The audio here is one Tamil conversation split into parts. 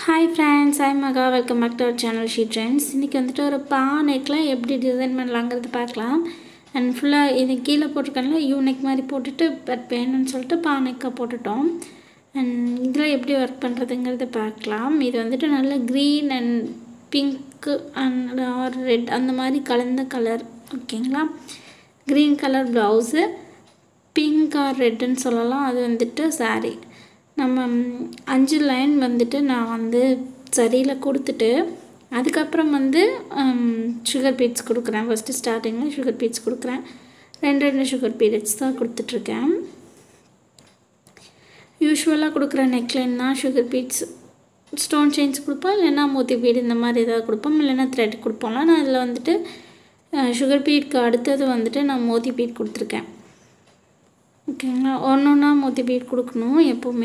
hi friends I Maha welcome back to our channel she trends இன்றைக்கி வந்துட்டு ஒரு பா நெக்கில் எப்படி டிசைன் பண்ணலாங்கிறது பார்க்கலாம் அண்ட் ஃபுல்லாக இது கீழே போட்டிருக்கல யூ நெக் மாதிரி போட்டுட்டு பட் வேணும்னு சொல்லிட்டு பா நெக்காக போட்டுட்டோம் அண்ட் இதில் எப்படி ஒர்க் பண்ணுறதுங்கிறது பார்க்கலாம் இது வந்துட்டு நல்ல green and pink and or red அந்த மாதிரி கலந்த கலர் ஓகேங்களா green colour blouse pink or ரெட்டுன்னு சொல்லலாம் அது வந்துட்டு saree நம்ம ம், அஞ்சு லைன் வந்துட்டு நான் வந்து சரியில் கொடுத்துட்டு அதுக்கப்புறம் வந்து சுகர் பீட்ஸ் கொடுக்குறேன் ஃபஸ்ட்டு ஸ்டார்டிங்கில் சுகர் பீட்ஸ் கொடுக்குறேன் ரெண்டு ரெண்டு சுகர் பீரியட்ஸ் தான் கொடுத்துட்ருக்கேன் யூஸ்வலாக கொடுக்குற நெக்லைன் தான் சுகர் பீட்ஸ் ஸ்டோன் செயின்ஸ் கொடுப்போம் இல்லைன்னா மோத்தி பீடு இந்த மாதிரி ஏதாவது கொடுப்போம் இல்லைன்னா த்ரெட் கொடுப்போம்ல நான் இதில் வந்துட்டு சுகர் பீட்க்கு அடுத்தது வந்துட்டு நான் மோத்தி பீட் கொடுத்துருக்கேன் ஓகேங்களா ஒன்று ஒன்றா மோத்தி பீட் கொடுக்கணும் எப்போவுமே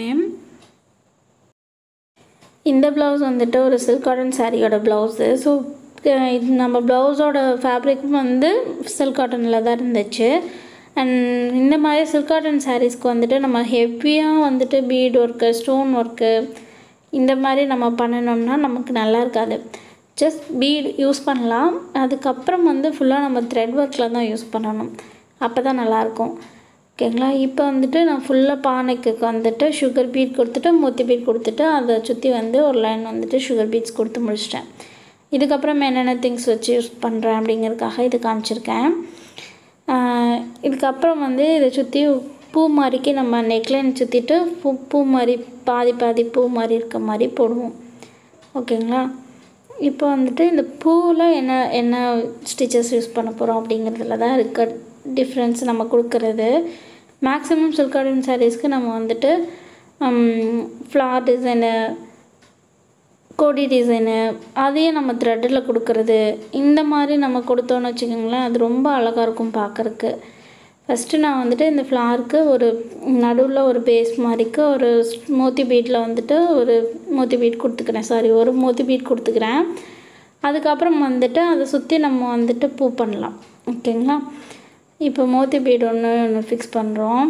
இந்த ப்ளவுஸ் வந்துட்டு ஒரு சில்க் காட்டன் சாரியோட ப்ளவுஸு ஸோ இது நம்ம ப்ளவுஸோட ஃபேப்ரிக்கும் வந்து சில்க் காட்டனில் தான் இருந்துச்சு அண்ட் இந்த மாதிரி சில்க் காட்டன் சாரீஸ்க்கு வந்துட்டு நம்ம ஹெவியாக வந்துட்டு பீட் ஒர்க்கு ஸ்டோன் ஒர்க்கு இந்த மாதிரி நம்ம பண்ணணும்னா நமக்கு நல்லா இருக்காது ஜஸ்ட் பீட் யூஸ் பண்ணலாம் அதுக்கப்புறம் வந்து ஃபுல்லாக நம்ம த்ரெட் ஒர்க்கில் தான் யூஸ் பண்ணணும் அப்போ தான் நல்லாயிருக்கும் ஓகேங்களா இப்போ வந்துட்டு நான் ஃபுல்லாக பானைக்கு வந்துட்டு சுகர் பீட் கொடுத்துட்டு மொத்தி பீட் கொடுத்துட்டு அதை சுற்றி வந்து ஒரு லைன் வந்துட்டு சுகர் பீட்ஸ் கொடுத்து முடிச்சிட்டேன் இதுக்கப்புறம் என்னென்ன திங்ஸ் வச்சு யூஸ் பண்ணுறேன் அப்படிங்கிறதுக்காக இது காமிச்சிருக்கேன் ஆஹ் இதுக்கப்புறம் வந்து இதை சுற்றி பூ மாதிரிக்கு நம்ம நெக்லைன் சுற்றிட்டு பூ பூ மாதிரி பாதி பாதி பூ மாதிரி இருக்க மாதிரி போடுவோம் ஓகேங்களா இப்போ வந்துட்டு இந்த பூவில் என்ன என்ன ஸ்டிச்சஸ் யூஸ் பண்ண போகிறோம் அப்படிங்கிறதுல தான் இருக்க டிஃப்ரென்ஸ் நம்ம கொடுக்கறது மேக்ஸிமம் சில்க் காட்டன் சாரீஸ்க்கு நம்ம வந்துட்டு ஃப்ளார் டிசைனு கோடி டிசைனு அதையே நம்ம த்ரெட்டில் கொடுக்கறது இந்த மாதிரி நம்ம கொடுத்தோன்னு வச்சுக்கோங்களேன் அது ரொம்ப அழகாக இருக்கும் பார்க்குறக்கு ஃபஸ்ட்டு நான் வந்துட்டு இந்த ஃப்ளாருக்கு ஒரு நடுவில் ஒரு பேஸ் மாதிரிக்கு ஒரு மோத்தி பீட்டில் வந்துட்டு ஒரு மோத்தி பீட் கொடுத்துக்கிறேன் சாரி ஒரு மோத்தி பீட் கொடுத்துக்கிறேன் அதுக்கப்புறம் வந்துட்டு அதை சுற்றி நம்ம வந்துட்டு பூ பண்ணலாம் ஓகேங்களா இப்போ மோத்தி பீட் ஒன்று ஒன்று ஃபிக்ஸ் பண்ணுறோம்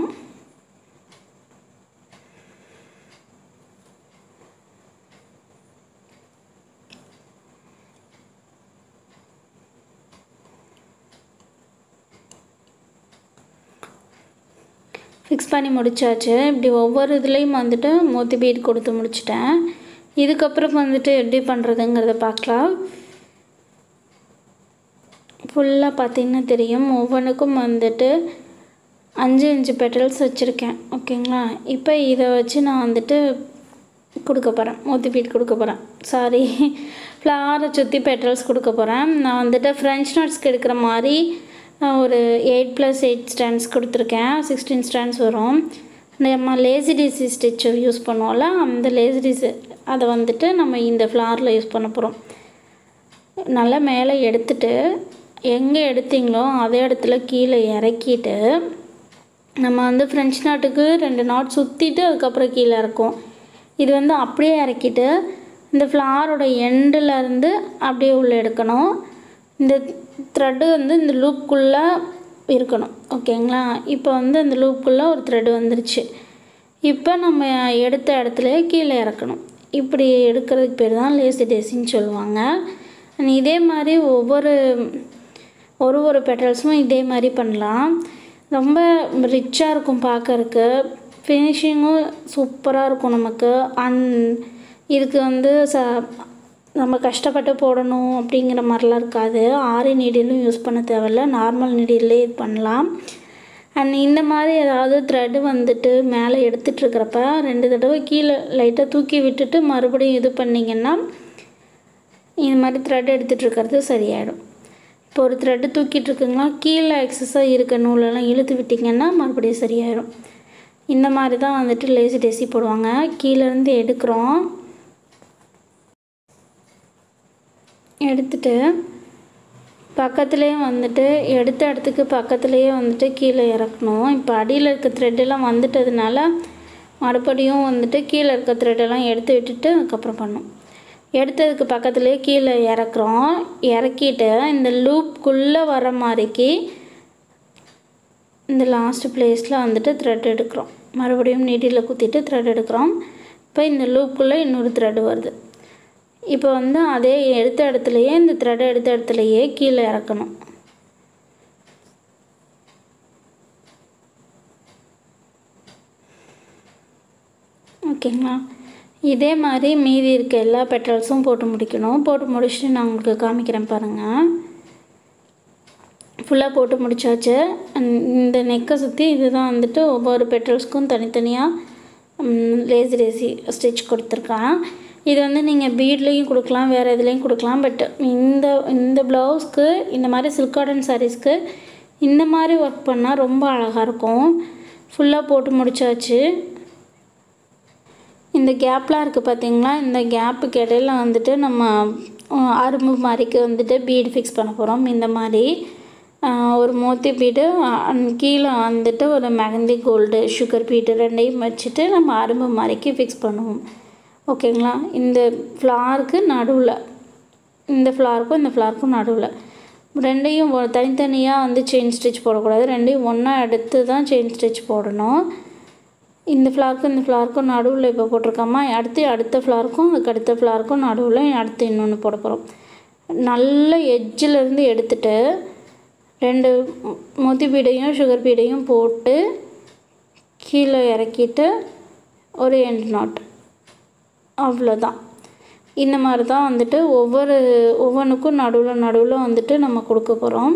ஃபிக்ஸ் பண்ணி முடிச்சாச்சு இப்படி ஒவ்வொரு இதுலேயும் வந்துட்டு மோத்தி பீட் கொடுத்து முடிச்சிட்டேன் இதுக்கப்புறம் வந்துட்டு எப்படி பண்ணுறதுங்கிறத பார்க்கலாம் ஃபுல்லாக பார்த்தீங்கன்னா தெரியும் ஒவ்வொன்றுக்கும் வந்துட்டு அஞ்சு அஞ்சு பெட்டல்ஸ் வச்சுருக்கேன் ஓகேங்களா இப்போ இதை வச்சு நான் வந்துட்டு கொடுக்க போகிறேன் மோத்தி பீட் கொடுக்க போகிறேன் சாரி ஃப்ளாரை சுற்றி பெட்டல்ஸ் கொடுக்க போகிறேன் நான் வந்துட்டு ஃப்ரெஞ்ச் நட்ஸ்க்கு எடுக்கிற மாதிரி நான் ஒரு எயிட் ப்ளஸ் எயிட் ஸ்டாண்ட்ஸ் கொடுத்துருக்கேன் சிக்ஸ்டீன் ஸ்டாண்ட்ஸ் வரும் நம்ம லேசி டிசி ஸ்டிச் யூஸ் பண்ணுவோம்ல அந்த லேசி டிசி அதை வந்துட்டு நம்ம இந்த ஃப்ளாரில் யூஸ் பண்ண போகிறோம் நல்லா மேலே எடுத்துட்டு எங்கே எடுத்தீங்களோ அதே இடத்துல கீழே இறக்கிட்டு நம்ம வந்து ஃப்ரெஞ்ச் நாட்டுக்கு ரெண்டு நாட் சுற்றிட்டு அதுக்கப்புறம் கீழே இறக்கும் இது வந்து அப்படியே இறக்கிட்டு இந்த ஃப்ளாரோட இருந்து அப்படியே உள்ளே எடுக்கணும் இந்த த்ரெட்டு வந்து இந்த லூப்புக்குள்ளே இருக்கணும் ஓகேங்களா இப்போ வந்து அந்த லூப்புக்குள்ளே ஒரு த்ரெட் வந்துருச்சு இப்போ நம்ம எடுத்த இடத்துல கீழே இறக்கணும் இப்படி எடுக்கிறதுக்கு பேர் தான் லேசி டேசின்னு சொல்லுவாங்க And இதே மாதிரி ஒவ்வொரு ஒரு ஒரு பெட்டல்ஸும் இதே மாதிரி பண்ணலாம் ரொம்ப ரிச்சாக இருக்கும் பார்க்கறக்கு ஃபினிஷிங்கும் சூப்பராக இருக்கும் நமக்கு அன் இதுக்கு வந்து ச நம்ம கஷ்டப்பட்டு போடணும் அப்படிங்கிற மாதிரிலாம் இருக்காது ஆரி நீடிலும் யூஸ் பண்ண தேவையில்ல நார்மல் நீடிலே இது பண்ணலாம் அண்ட் இந்த மாதிரி ஏதாவது த்ரெட்டு வந்துட்டு மேலே எடுத்துகிட்டு இருக்கிறப்ப ரெண்டு தடவை கீழே லைட்டாக தூக்கி விட்டுட்டு மறுபடியும் இது பண்ணிங்கன்னா இந்த மாதிரி த்ரெட் எடுத்துகிட்டு இருக்கிறது சரியாயிடும் இப்போ ஒரு த்ரெட்டு தூக்கிட்டு இருக்குங்களா கீழே எக்ஸஸாக இருக்க நூலெல்லாம் இழுத்து விட்டிங்கன்னா மறுபடியும் சரியாயிடும் இந்த மாதிரி தான் வந்துட்டு லேசி டேசி போடுவாங்க கீழேருந்து எடுக்கிறோம் எடுத்துட்டு பக்கத்துலேயே வந்துட்டு எடுத்த இடத்துக்கு பக்கத்துலேயே வந்துட்டு கீழே இறக்கணும் இப்போ அடியில் இருக்க த்ரெட்டெல்லாம் வந்துட்டதுனால மறுபடியும் வந்துட்டு கீழே இருக்க த்ரெட்டெல்லாம் எடுத்து விட்டுட்டு அதுக்கப்புறம் பண்ணும் எடுத்ததுக்கு பக்கத்துலேயே கீழே இறக்குறோம் இறக்கிட்டு இந்த லூப்குள்ளே வர மாதிரிக்கு இந்த லாஸ்ட் பிளேஸில் வந்துட்டு த்ரெட் எடுக்கிறோம் மறுபடியும் நீடியில் குத்திட்டு த்ரெட் எடுக்கிறோம் இப்போ இந்த லூப்புக்குள்ளே இன்னொரு த்ரெட் வருது இப்போ வந்து அதே எடுத்த இடத்துலையே இந்த த்ரெட்டை எடுத்த இடத்துலையே கீழே இறக்கணும் ஓகேங்களா இதே மாதிரி மீதி இருக்க எல்லா பெட்ரோல்ஸும் போட்டு முடிக்கணும் போட்டு முடிச்சுட்டு நான் உங்களுக்கு காமிக்கிறேன் பாருங்கள் ஃபுல்லாக போட்டு முடிச்சாச்சு இந்த நெக்கை சுற்றி இதுதான் வந்துட்டு ஒவ்வொரு பெட்ரோல்ஸ்க்கும் தனித்தனியாக லேசி லேசி ஸ்டிச் கொடுத்துருக்கேன் இது வந்து நீங்கள் பீட்லேயும் கொடுக்கலாம் வேறு இதுலேயும் கொடுக்கலாம் பட் இந்த இந்த ப்ளவுஸ்க்கு இந்த மாதிரி சில்க் காட்டன் சாரீஸ்க்கு இந்த மாதிரி ஒர்க் பண்ணால் ரொம்ப அழகாக இருக்கும் ஃபுல்லாக போட்டு முடிச்சாச்சு இந்த கேப்லாம் இருக்குது பார்த்தீங்களா இந்த கேப்புக்கு இடையில வந்துட்டு நம்ம அரும்பு மாதிரிக்கு வந்துட்டு பீடு ஃபிக்ஸ் பண்ண போகிறோம் இந்த மாதிரி ஒரு மோத்தி பீடு கீழே வந்துட்டு ஒரு மெகந்தி கோல்டு சுகர் பீடு ரெண்டையும் வச்சுட்டு நம்ம அரும்பு மாதிரிக்கு ஃபிக்ஸ் பண்ணுவோம் ஓகேங்களா இந்த ஃப்ளாருக்கு நடுவில் இந்த ஃப்ளாருக்கும் இந்த ஃப்ளாருக்கும் நடுவில் ரெண்டையும் தனித்தனியாக வந்து செயின் ஸ்டிச் போடக்கூடாது ரெண்டையும் ஒன்றா எடுத்து தான் செயின் ஸ்டிச் போடணும் இந்த ஃப்ளாருக்கும் இந்த ஃப்ளாருக்கும் நடுவில் இப்போ போட்டிருக்கோமா அடுத்து அடுத்த ஃப்ளாருக்கும் அதுக்கு அடுத்த ஃப்ளாருக்கும் நடுவில் அடுத்து இன்னொன்று போட போகிறோம் நல்ல எட்ஜிலேருந்து எடுத்துட்டு ரெண்டு மொத்தி பீடையும் சுகர் பீடையும் போட்டு கீழே இறக்கிட்டு ஒரு எண்ட் நாட் அவ்வளோதான் இந்த மாதிரி தான் வந்துட்டு ஒவ்வொரு ஒவ்வொன்றுக்கும் நடுவில் நடுவில் வந்துட்டு நம்ம கொடுக்க போகிறோம்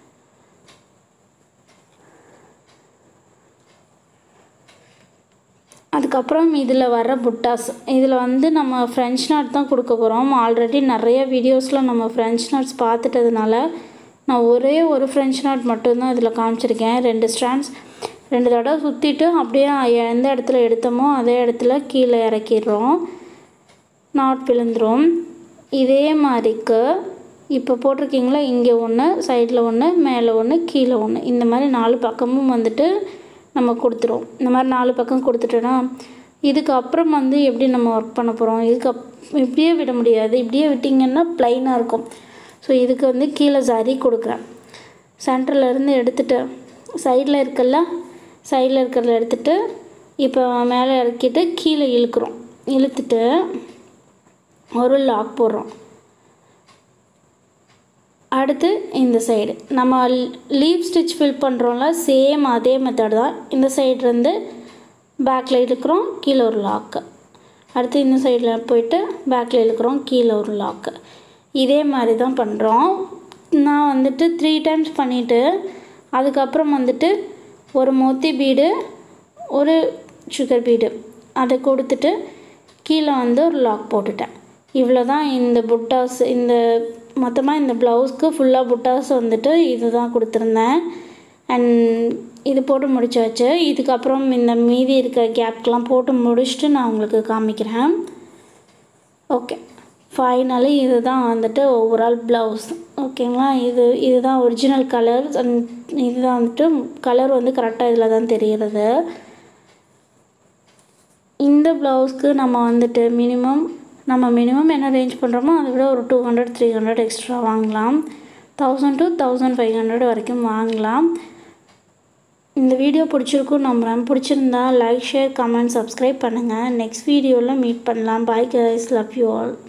அதுக்கப்புறம் இதில் வர புட்டாஸ் இதில் வந்து நம்ம ஃப்ரெஞ்ச் நாட் தான் கொடுக்க போகிறோம் ஆல்ரெடி நிறைய வீடியோஸில் நம்ம ஃப்ரெஞ்ச் நாட்ஸ் பார்த்துட்டதுனால நான் ஒரே ஒரு ஃப்ரெஞ்ச் நாட் மட்டும்தான் இதில் காமிச்சிருக்கேன் ரெண்டு ஸ்டாண்ட்ஸ் ரெண்டு தடவை சுற்றிட்டு அப்படியே எந்த இடத்துல எடுத்தோமோ அதே இடத்துல கீழே இறக்கிடுறோம் நாட் விழுந்துடும் இதே மாதிரிக்கு இப்போ போட்டிருக்கீங்களா இங்கே ஒன்று சைடில் ஒன்று மேலே ஒன்று கீழே ஒன்று இந்த மாதிரி நாலு பக்கமும் வந்துட்டு நம்ம கொடுத்துருவோம் இந்த மாதிரி நாலு பக்கம் கொடுத்துட்டோன்னா இதுக்கப்புறம் வந்து எப்படி நம்ம ஒர்க் பண்ண போகிறோம் இதுக்கு அப் இப்படியே விட முடியாது இப்படியே விட்டிங்கன்னா ப்ளைனாக இருக்கும் ஸோ இதுக்கு வந்து கீழே சரி கொடுக்குறேன் சென்டர்லேருந்து எடுத்துகிட்டு சைடில் இருக்கல்ல சைடில் இருக்கிறத எடுத்துகிட்டு இப்போ மேலே இறக்கிட்டு கீழே இழுக்கிறோம் இழுத்துட்டு ஒரு லாக் போடுறோம் அடுத்து இந்த சைடு நம்ம லீவ் ஸ்டிச் ஃபில் பண்ணுறோம்ல சேம் அதே மெத்தட் தான் இந்த சைட்லேருந்து பேக்கில் இழுக்கிறோம் கீழே ஒரு லாக்கு அடுத்து இந்த சைடில் போயிட்டு பேக்கில் இழுக்கிறோம் கீழே ஒரு லாக்கு இதே மாதிரி தான் பண்ணுறோம் நான் வந்துட்டு த்ரீ டைம்ஸ் பண்ணிவிட்டு அதுக்கப்புறம் வந்துட்டு ஒரு மொத்தி பீடு ஒரு சுகர் பீடு அதை கொடுத்துட்டு கீழே வந்து ஒரு லாக் போட்டுட்டேன் இவ்வளோ தான் இந்த புட்டாஸ் இந்த மொத்தமாக இந்த ப்ளவுஸ்க்கு ஃபுல்லாக புட்டாஸ் வந்துட்டு இது தான் கொடுத்துருந்தேன் அண்ட் இது போட்டு முடிச்சாச்சு இதுக்கப்புறம் இந்த மீதி இருக்க கேப்க்கெலாம் போட்டு முடிச்சுட்டு நான் உங்களுக்கு காமிக்கிறேன் ஓகே ஃபைனலி இது தான் வந்துட்டு ஓவரால் ப்ளவுஸ் ஓகேங்களா இது இதுதான் ஒரிஜினல் கலர் அண்ட் இதுதான் வந்துட்டு கலர் வந்து கரெக்டாக இதில் தான் தெரிகிறது இந்த ப்ளவுஸ்க்கு நம்ம வந்துட்டு மினிமம் நம்ம மினிமம் என்ன ரேஞ்ச் பண்ணுறோமோ அதை விட ஒரு two hundred three hundred extra வாங்கலாம் thousand to thousand five hundred வரைக்கும் வாங்கலாம் இந்த வீடியோ பிடிச்சிருக்கும் நம்புகிறேன் பிடிச்சிருந்தா லைக் ஷேர் கமெண்ட் சப்ஸ்கிரைப் பண்ணுங்கள் நெக்ஸ்ட் வீடியோவில் மீட் பண்ணலாம் bye guys love you all